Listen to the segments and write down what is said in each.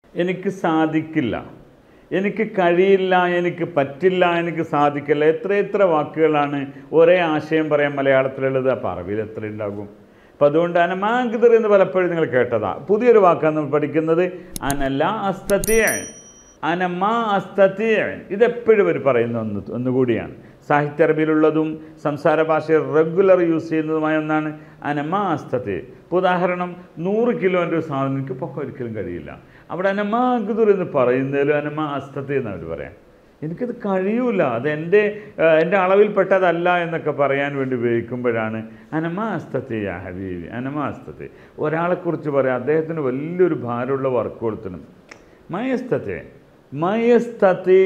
എനിക്ക് സാധിക്കില്ല എനിക്ക് കഴിയില്ല എനിക്ക് പറ്റില്ല എനിക്ക് സാധിക്കില്ല എത്ര എത്ര വാക്കുകളാണ് ഒരേ ആശയം പറയാൻ മലയാളത്തിലുള്ളത് അപ്പോൾ അറബിയിൽ എത്ര ഉണ്ടാകും അപ്പം അതുകൊണ്ട് അനമാഗിതർ എന്ന് പലപ്പോഴും നിങ്ങൾ കേട്ടതാ പുതിയൊരു വാക്കാണ് നമ്മൾ പഠിക്കുന്നത് അനല്ല അസ്തത്തിയ അനമാ അസ്തത്തിയ ഇതെപ്പോഴും അവർ പറയുന്ന ഒന്ന് ഒന്നുകൂടിയാണ് സാഹിത്യ അറബിയിലുള്ളതും സംസാര ഭാഷയിൽ റെഗുലർ യൂസ് ചെയ്യുന്നതുമായ ഒന്നാണ് അനമാ അസ്തത്തി ഇപ്പോൾ ഉദാഹരണം നൂറ് കിലോൻ്റെ ഒരു സാധനം എനിക്ക് പൊക്കം ഒരിക്കലും കഴിയില്ല അവിടെ അനമാഗുദുർ എന്ന് പറയുന്നതിലും അനമാ അസ്തത്തി എന്ന് അവർ പറയാം എനിക്കത് കഴിയൂല അത് എൻ്റെ ഏഹ്, എൻ്റെ അളവിൽപ്പെട്ടതല്ല എന്നൊക്കെ പറയാൻ വേണ്ടി ഉപയോഗിക്കുമ്പോഴാണ് അനമാസ്തത്തെ യാ ഹബീബി അനമാസ്തത്തെ ഒരാളെക്കുറിച്ച് പറയാം അദ്ദേഹത്തിന് വലിയൊരു ഭാരമുള്ള വർക്ക് കൊടുത്തണം മയസ്തത്തെ മയസ്തത്തെ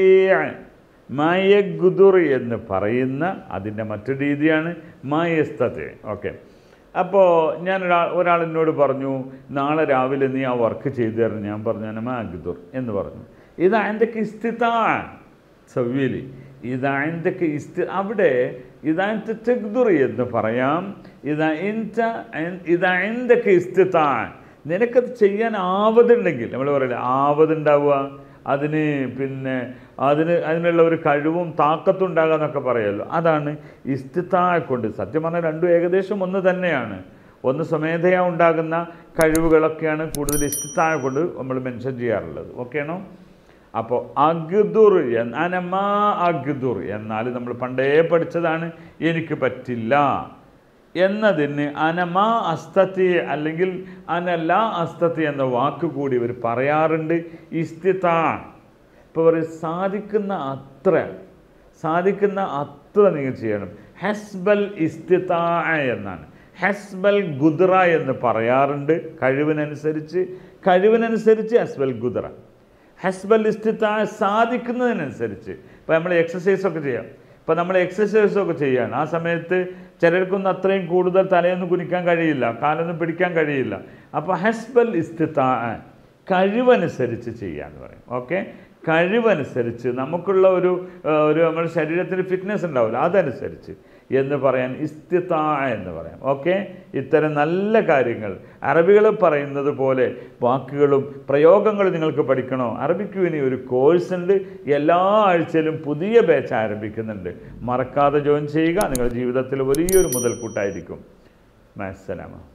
മയഗുദുർ എന്ന് പറയുന്ന അതിൻ്റെ മറ്റൊരു രീതിയാണ് മയസ്തത്തെ ഓക്കെ അപ്പോൾ ഞാൻ ഒരാൾ ഒരാൾ എന്നോട് പറഞ്ഞു നാളെ രാവിലെ നീ ആ വർക്ക് ചെയ്തു തരണം ഞാൻ പറഞ്ഞു അനമാഗുദുർ എന്ന് പറഞ്ഞു ഇത് എന്തൊക്കെ ഇസ്തിത്താ സവ്യലി ഇതായന്തൊക്കെ ഇസ്തി അവിടെ ഇതായത്തെ തെഗ്ദുർ എന്ന് പറയാം ഇതാ ഇൻത ഇതായന്തൊക്കെ ഇസ്തിത്താൻ നിനക്കത് ചെയ്യാൻ ആവതുണ്ടെങ്കിൽ നമ്മൾ പറയില്ല ആവതുണ്ടാവുക അതിന് പിന്നെ അതിന് അതിനുള്ള ഒരു കഴിവും താക്കത്തും ഉണ്ടാകുക എന്നൊക്കെ പറയുമല്ലോ അതാണ് ഇസ്തിത്തായ കൊണ്ട് സത്യം പറഞ്ഞാൽ രണ്ടും ഏകദേശം ഒന്ന് തന്നെയാണ് ഒന്ന് സ്വമേധയാ ഉണ്ടാകുന്ന കഴിവുകളൊക്കെയാണ് കൂടുതൽ ഇസ്തിത്തായ കൊണ്ട് നമ്മൾ മെൻഷൻ ചെയ്യാറുള്ളത് ഓക്കെയാണോ അപ്പോൾ അഗ്ദുർ എന്ന അനമാ അഗ്ദുർ എന്നാൽ നമ്മൾ പണ്ടേ പഠിച്ചതാണ് എനിക്ക് പറ്റില്ല എന്നതിന് അനമാ അസ്തത്തി അല്ലെങ്കിൽ അനല അസ്തത്തി എന്ന വാക്ക് കൂടി ഇവർ പറയാറുണ്ട് ഇസ്തിത്താ ഇപ്പോൾ പറയും സാധിക്കുന്ന അത്ര സാധിക്കുന്ന അത്ര നിങ്ങൾ ചെയ്യണം ഹസ്ബൽ ഇസ്തിത്താ എന്നാണ് ഹസ്ബൽ ഗുദ്ര എന്ന് പറയാറുണ്ട് കഴിവിനനുസരിച്ച് കഴിവിനനുസരിച്ച് ഹസ്ബൽ ഗുദ്ര ഹസ്ബൽ ഇസ്തിത്താ സാധിക്കുന്നതിനനുസരിച്ച് ഇപ്പോൾ നമ്മൾ എക്സസൈസ് ഒക്കെ ചെയ്യാം ഇപ്പോൾ നമ്മൾ എക്സസൈസ് ഒക്കെ ചെയ്യാണ് ആ സമയത്ത് ചിലർക്കൊന്നും അത്രയും കൂടുതൽ തലയൊന്നും കുനിക്കാൻ കഴിയില്ല കാലൊന്നും പിടിക്കാൻ കഴിയില്ല അപ്പോൾ ഹസ്ബൽ ഇസ്തിത്താ കഴിവനുസരിച്ച് ചെയ്യാന്ന് പറയും ഓക്കെ കഴിവനുസരിച്ച് നമുക്കുള്ള ഒരു ആ, ഒരു നമ്മുടെ ശരീരത്തിന് ഫിറ്റ്നസ് ഉണ്ടാവില്ല അതനുസരിച്ച് എന്ന് പറയാൻ ഇസ്തിത്താ എന്ന് പറയാം ഓക്കെ ഇത്തരം നല്ല കാര്യങ്ങൾ അറബികൾ പറയുന്നത് പോലെ വാക്കുകളും പ്രയോഗങ്ങളും നിങ്ങൾക്ക് പഠിക്കണോ അറബിക്ക് ഇനി ഒരു കോഴ്സ് ഉണ്ട് എല്ലാ ആഴ്ചയിലും പുതിയ ബാച്ച് ആരംഭിക്കുന്നുണ്ട് മറക്കാതെ ജോയിൻ ചെയ്യുക നിങ്ങളുടെ ജീവിതത്തിൽ വലിയൊരു മുതൽക്കൂട്ടായിരിക്കും മാസലാമ